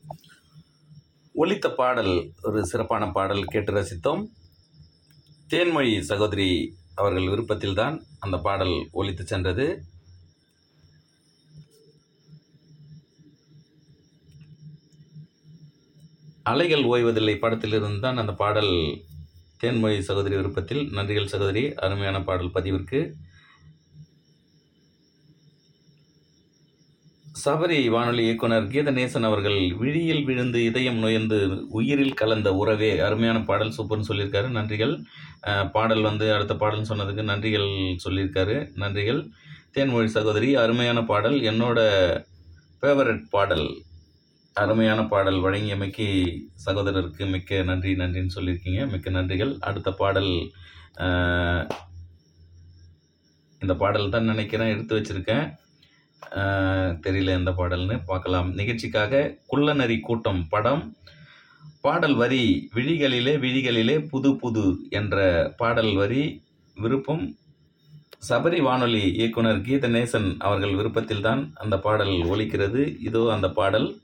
ஒலித்த பாடல் ஒரு சிறப்பான பாடல் கேட்டு ரசித்தோம் தேன்மொழி சகோதரி அவர்கள் விருப்பத்தில்தான் அந்த பாடல் ஒலித்து சென்றது அலைகள் ஓய்வதில்லை படத்திலிருந்து தான் அந்த பாடல் தேன்மொழி சகோதரி விருப்பத்தில் நன்றிகள் சகோதரி அருமையான பாடல் பதிவிற்கு சபரி வானொலி இயக்குனர் கீதநேசன் அவர்கள் விழியில் விழுந்து இதயம் நுயர்ந்து உயிரில் கலந்த உறவே அருமையான பாடல் சூப்பர்னு சொல்லியிருக்காரு நன்றிகள் அஹ், பாடல் வந்து அடுத்த பாடல்னு சொன்னதுக்கு நன்றிகள் சொல்லியிருக்காரு நன்றிகள் தேன்மொழி சகோதரி அருமையான பாடல் என்னோட ஃபேவரட் பாடல் அருமையான பாடல் வழங்கியமைக்கு சகோதரருக்கு மிக்க நன்றி நன்றின்னு சொல்லியிருக்கீங்க மிக்க நன்றிகள் அடுத்த பாடல் அஹ், இந்த பாடல் தான் நினைக்கிறேன் எடுத்து வச்சிருக்கேன் அஹ், தெரியல எந்த பாடல்னு பார்க்கலாம் நிகழ்ச்சிக்காக குள்ளநரி கூட்டம் படம் பாடல் வரி விழிகளிலே விழிகளிலே புது புது என்ற பாடல் வரி விருப்பம் சபரி வானொலி இயக்குனர் கீதநேசன் அவர்கள் விருப்பத்தில்தான் அந்த பாடல் ஒலிக்கிறது இதோ அந்த பாடல்